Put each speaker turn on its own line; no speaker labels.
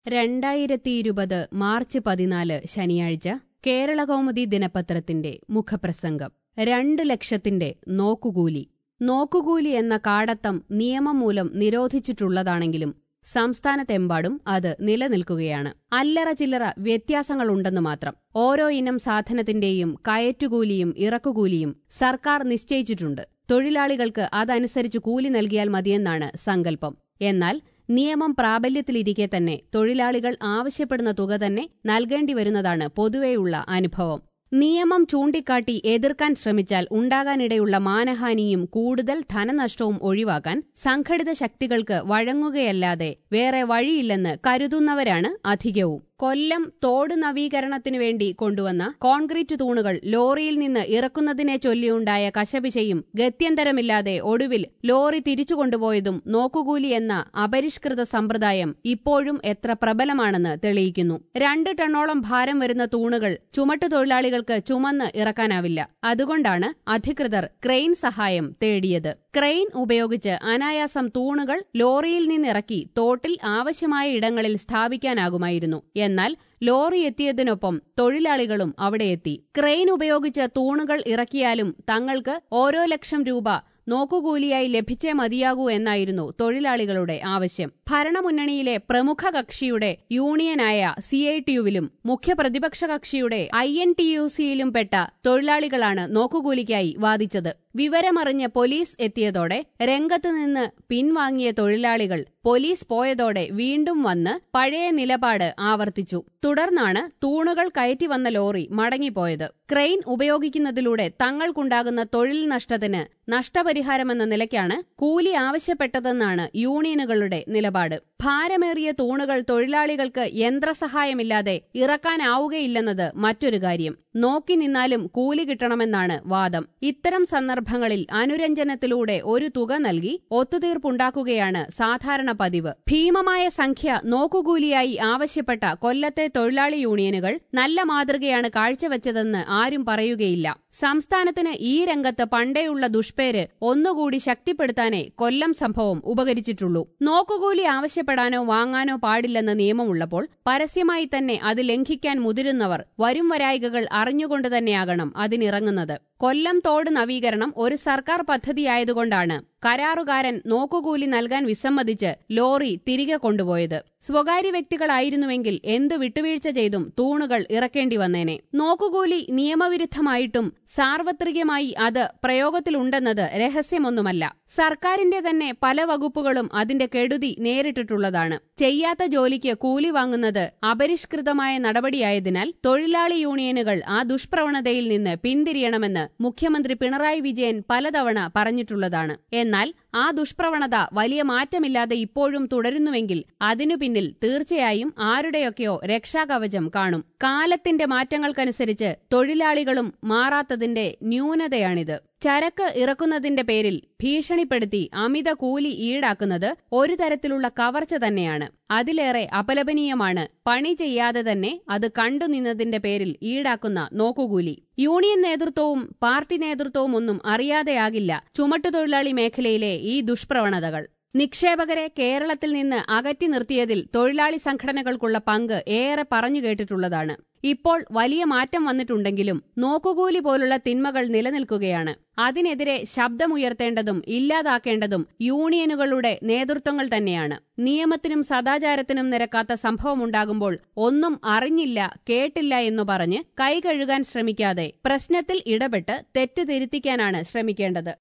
രണ്ടായിരത്തിയിരുപത് മാർച്ച് പതിനാല് ശനിയാഴ്ച കേരളകൗമുദി ദിനപത്രത്തിന്റെ മുഖപ്രസംഗം രണ്ട് ലക്ഷത്തിന്റെ നോക്കുകൂലി നോക്കുകൂലി എന്ന കാടത്തം നിയമം മൂലം നിരോധിച്ചിട്ടുള്ളതാണെങ്കിലും സംസ്ഥാനത്തെമ്പാടും അത് നിലനിൽക്കുകയാണ് അല്ലറ ചില്ലറ വ്യത്യാസങ്ങളുണ്ടെന്ന് മാത്രം ഓരോ ഇനം സാധനത്തിന്റെയും കയറ്റുകൂലിയും ഇറക്കുകൂലിയും സർക്കാർ നിശ്ചയിച്ചിട്ടുണ്ട് തൊഴിലാളികൾക്ക് അതനുസരിച്ച് കൂലി നൽകിയാൽ മതിയെന്നാണ് സങ്കല്പം എന്നാൽ നിയമം പ്രാബല്യത്തിലിരിക്കെ തന്നെ തൊഴിലാളികൾ ആവശ്യപ്പെടുന്ന തുക തന്നെ നൽകേണ്ടി വരുന്നതാണ് പൊതുവെയുള്ള അനുഭവം നിയമം ചൂണ്ടിക്കാട്ടി എതിർക്കാൻ ശ്രമിച്ചാൽ ഉണ്ടാകാനിടയുള്ള മാനഹാനിയും കൂടുതൽ ധനനഷ്ടവും ഒഴിവാക്കാൻ സംഘടിത ശക്തികൾക്ക് വഴങ്ങുകയല്ലാതെ വേറെ വഴിയില്ലെന്ന് കരുതുന്നവരാണ് അധികവും കൊല്ലം തോട് നവീകരണത്തിനു വേണ്ടി കൊണ്ടുവന്ന കോൺക്രീറ്റ് തൂണുകൾ ലോറിയിൽ നിന്ന് ഇറക്കുന്നതിനെ ചൊല്ലിയുണ്ടായ കശപിശയും ഗത്യന്തരമില്ലാതെ ഒടുവിൽ ലോറി തിരിച്ചു കൊണ്ടുപോയതും നോക്കുകൂലി എന്ന അപരിഷ്കൃത സമ്പ്രദായം ഇപ്പോഴും എത്ര പ്രബലമാണെന്ന് തെളിയിക്കുന്നു രണ്ട് ടണ്ണോളം ഭാരം വരുന്ന തൂണുകൾ ചുമട്ടുതൊഴിലാളികൾക്ക് ചുമന്ന് ഇറക്കാനാവില്ല അതുകൊണ്ടാണ് അധികൃതർ ക്രെയിൻ സഹായം തേടിയത് ക്രെയിൻ ഉപയോഗിച്ച് അനായാസം തൂണുകൾ ലോറിയിൽ നിന്നിറക്കി തോട്ടിൽ ആവശ്യമായ ഇടങ്ങളിൽ സ്ഥാപിക്കാനാകുമായിരുന്നു എന്നാൽ ലോറി എത്തിയതിനൊപ്പം തൊഴിലാളികളും അവിടെ എത്തി ക്രെയിൻ ഉപയോഗിച്ച് തൂണുകൾ ഇറക്കിയാലും തങ്ങൾക്ക് ഓരോ ലക്ഷം രൂപ നോക്കുകൂലിയായി ലഭിച്ചേ മതിയാകൂ എന്നായിരുന്നു തൊഴിലാളികളുടെ ആവശ്യം ഭരണമുന്നണിയിലെ പ്രമുഖ കക്ഷിയുടെ യൂണിയനായ സി ഐ ടിയുവിലും മുഖ്യപ്രതിപക്ഷ കക്ഷിയുടെ ഐ എൻ ടി യു സിയിലും പെട്ട തൊഴിലാളികളാണ് നോക്കുകൂലിക്കായി വാദിച്ചത് വിവരമറിഞ്ഞ് പോലീസ് എത്തിയതോടെ രംഗത്ത് നിന്ന് പിൻവാങ്ങിയ തൊഴിലാളികൾ പോലീസ് പോയതോടെ വീണ്ടും വന്ന് പഴയ നിലപാട് ആവർത്തിച്ചു തുടർന്നാണ് തൂണുകൾ കയറ്റി വന്ന ലോറി മടങ്ങിപ്പോയത് ക്രെയിൻ ഉപയോഗിക്കുന്നതിലൂടെ തങ്ങൾക്കുണ്ടാകുന്ന തൊഴിൽ നഷ്ടത്തിന് നഷ്ടപരിഹാരമെന്ന നിലയ്ക്കാണ് കൂലി ആവശ്യപ്പെട്ടതെന്നാണ് യൂണിയനുകളുടെ നിലപാട് ഭാരമേറിയ തൂണുകൾ തൊഴിലാളികൾക്ക് യന്ത്രസഹായമില്ലാതെ ഇറക്കാനാവുകയില്ലെന്നത് മറ്റൊരു കാര്യം നോക്കി നിന്നാലും കൂലി കിട്ടണമെന്നാണ് വാദം ഇത്തരം സന്ദർഭങ്ങളിൽ അനുരഞ്ജനത്തിലൂടെ ഒരു തുക നൽകി ഒത്തുതീർപ്പുണ്ടാക്കുകയാണ് സാധാരണ പതിവ് ഭീമമായ സംഖ്യ നോക്കുകൂലിയായി ആവശ്യപ്പെട്ട കൊല്ലത്തെ തൊഴിലാളി യൂണിയനുകൾ നല്ല മാതൃകയാണ് കാഴ്ചവെച്ചതെന്ന് ആരും പറയുകയില്ല സംസ്ഥാനത്തിന് ഈ രംഗത്ത് പണ്ടേയുള്ള ദുഷ്പേര് ഒന്നുകൂടി ശക്തിപ്പെടുത്താനേ കൊല്ലം സംഭവം ഉപകരിച്ചിട്ടുള്ളൂ നോക്കുകൂലി ആവശ്യപ്പെടാനോ വാങ്ങാനോ പാടില്ലെന്ന നിയമമുള്ളപ്പോൾ പരസ്യമായി തന്നെ അത് ലംഘിക്കാൻ മുതിരുന്നവർ വരും വരായികകൾ അറിഞ്ഞുകൊണ്ട് തന്നെയാകണം അതിനിറങ്ങുന്നത് കൊല്ലം തോട് നവീകരണം ഒരു സർക്കാർ പദ്ധതിയായതുകൊണ്ടാണ് കരാറുകാരൻ നോക്കുകൂലി നൽകാൻ വിസമ്മതിച്ച് ലോറി തിരികെ കൊണ്ടുപോയത് സ്വകാര്യ വ്യക്തികളായിരുന്നുവെങ്കിൽ എന്തു വിട്ടുവീഴ്ച ചെയ്തും തൂണുകൾ ഇറക്കേണ്ടി വന്നേനെ നോക്കുകൂലി നിയമവിരുദ്ധമായിട്ടും സാർവത്രികമായി അത് പ്രയോഗത്തിലുണ്ടെന്നത് രഹസ്യമൊന്നുമല്ല സർക്കാരിന്റെ തന്നെ പല വകുപ്പുകളും അതിന്റെ കെടുതി നേരിട്ടിട്ടുള്ളതാണ് ചെയ്യാത്ത ജോലിക്ക് കൂലി വാങ്ങുന്നത് അപരിഷ്കൃതമായ നടപടിയായതിനാൽ തൊഴിലാളി യൂണിയനുകൾ ആ ദുഷ്പ്രവണതയിൽ നിന്ന് പിന്തിരിയണമെന്ന് മുഖ്യമന്ത്രി പിണറായി വിജയൻ പലതവണ പറഞ്ഞിട്ടുള്ളതാണ് എന്നാൽ ആ ദുഷ്പ്രവണത വലിയ മാറ്റമില്ലാതെ ഇപ്പോഴും തുടരുന്നുവെങ്കിൽ അതിനു പിന്നിൽ തീർച്ചയായും ആരുടെയൊക്കെയോ രക്ഷാകവചം കാണും കാലത്തിന്റെ മാറ്റങ്ങൾക്കനുസരിച്ച് തൊഴിലാളികളും മാറാത്തതിന്റെ ന്യൂനതയാണിത് ചരക്ക് ഇറക്കുന്നതിന്റെ പേരിൽ ഭീഷണിപ്പെടുത്തി അമിത കൂലി ഈടാക്കുന്നത് ഒരു തരത്തിലുള്ള കവർച്ച തന്നെയാണ് അതിലേറെ അപലപനീയമാണ് പണി ചെയ്യാതെ തന്നെ അത് കണ്ടുനിന്നതിന്റെ പേരിൽ ഈടാക്കുന്ന നോക്കുകൂലി യൂണിയൻ നേതൃത്വവും പാർട്ടി നേതൃത്വവും ഒന്നും അറിയാതെയാകില്ല ചുമട്ടുതൊഴിലാളി മേഖലയിലെ ഈ ദുഷ്പ്രവണതകൾ നിക്ഷേപകരെ കേരളത്തിൽ നിന്ന് അകറ്റി നിർത്തിയതിൽ തൊഴിലാളി സംഘടനകൾക്കുള്ള പങ്ക് ഏറെ പറഞ്ഞു കേട്ടിട്ടുള്ളതാണ് ഇപ്പോൾ വലിയ മാറ്റം വന്നിട്ടുണ്ടെങ്കിലും നോക്കുകൂലി പോലുള്ള തിന്മകൾ നിലനിൽക്കുകയാണ് അതിനെതിരെ ശബ്ദമുയർത്തേണ്ടതും ഇല്ലാതാക്കേണ്ടതും യൂണിയനുകളുടെ നേതൃത്വങ്ങൾ തന്നെയാണ് നിയമത്തിനും സദാചാരത്തിനും നിരക്കാത്ത സംഭവമുണ്ടാകുമ്പോൾ ഒന്നും അറിഞ്ഞില്ല കേട്ടില്ല എന്നു പറഞ്ഞ് കൈകഴുകാൻ ശ്രമിക്കാതെ പ്രശ്നത്തിൽ ഇടപെട്ട് തെറ്റ് തിരുത്തിക്കാനാണ് ശ്രമിക്കേണ്ടത്